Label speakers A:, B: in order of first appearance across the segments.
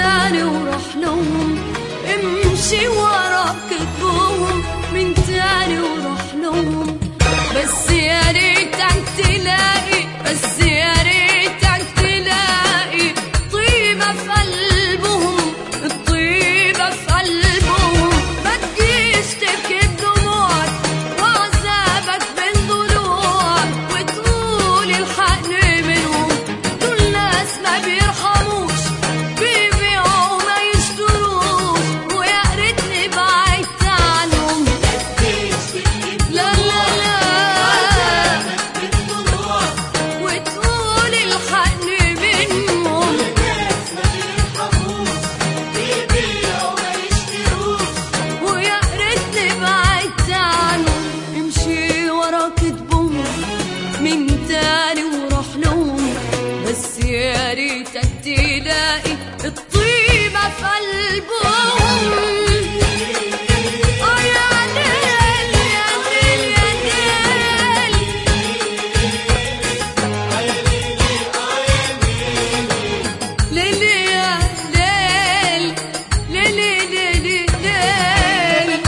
A: تاني وراح لهم امشي ورا كتبهم من تاني وراح لهم بس يا ريتك تلاقي بس يا ريتك تلاقي طيبة في قلبهم الطيبة في قلبهم ما تجيش تبكي بدموعك وعذابك بين ضلوعك وتقول الحقني منهم دول ناس ما بيرحموش بيبيعوا ما يشتروش ويا ريتني بعدت عنهم لا لا لا وتقول الحقني منهم ويا ريتني بعدت عنهم امشي ورا كتبهم من تاني وروح لهم بس يا ريتك تلاقي الطيبة في قلبهم آه يا ليل يا ليل يا ليل ليلي يا ليل ليلي ليلي ليل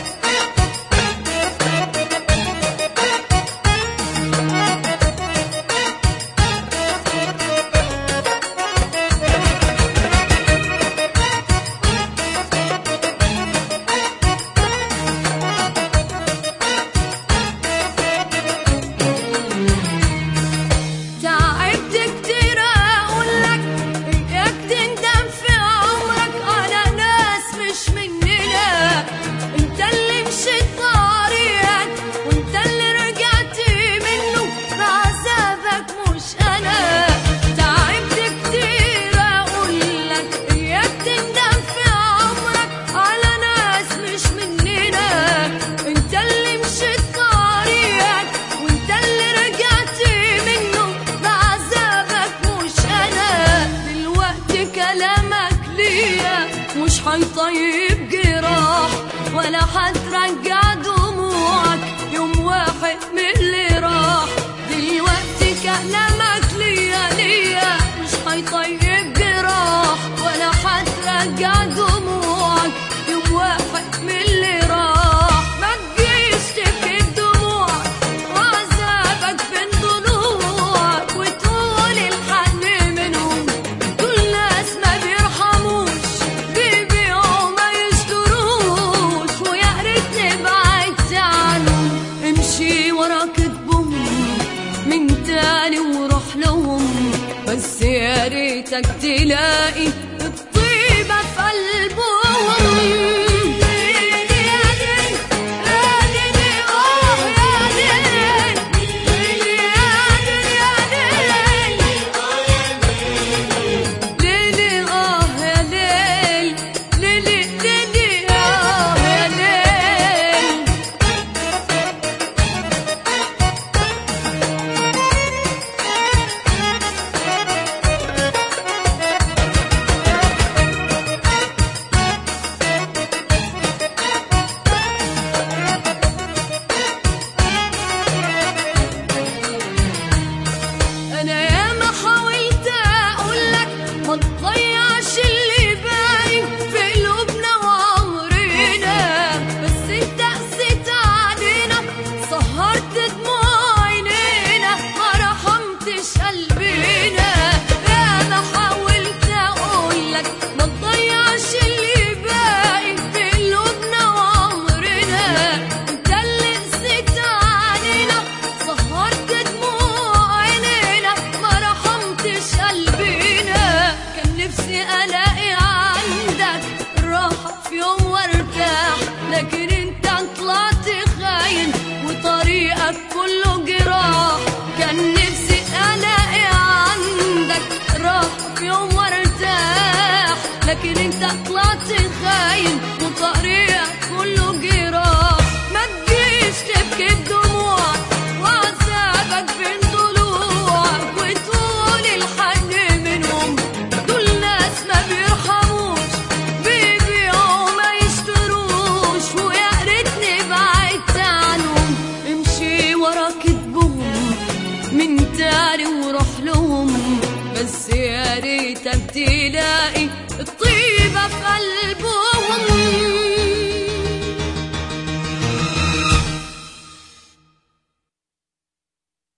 A: تعبت كتير اقولك اياك تندم في عمرك على ناس مش مننا انت اللي مشيت طريقك وانت اللي رجعت منه بعذابك مش انا تعبت كتير اقولك اياك تندم في عمرك على ناس مش مننا انت اللي مشيت طريقك وانت اللي رجعت منه بعذابك مش انا دلوقتي كلامك ليا مش هيطيب جراح ولا هترجع دموعك يوم واحد من اللي راح دلوقتي كلامك ليا ليا مش هيطيب جراح ولا هترجع دموعك يوم واحد من اللي راح ما تجيش تبكي بدموعك وعذابك بين ضلوعك وتقول الحن منهم دول ناس ما بيرحموش بيبيعوا ما يشتروش ويا ريتني بعدت عنهم امشي ورا كتبهم من تاني وروح لهم بس يا ريتك تلاقي الطيبة في قلبهم ليلي اه يا ليل ليلي ليلي اه يا ليل يا ريت تلاقي الطيبة في قلبه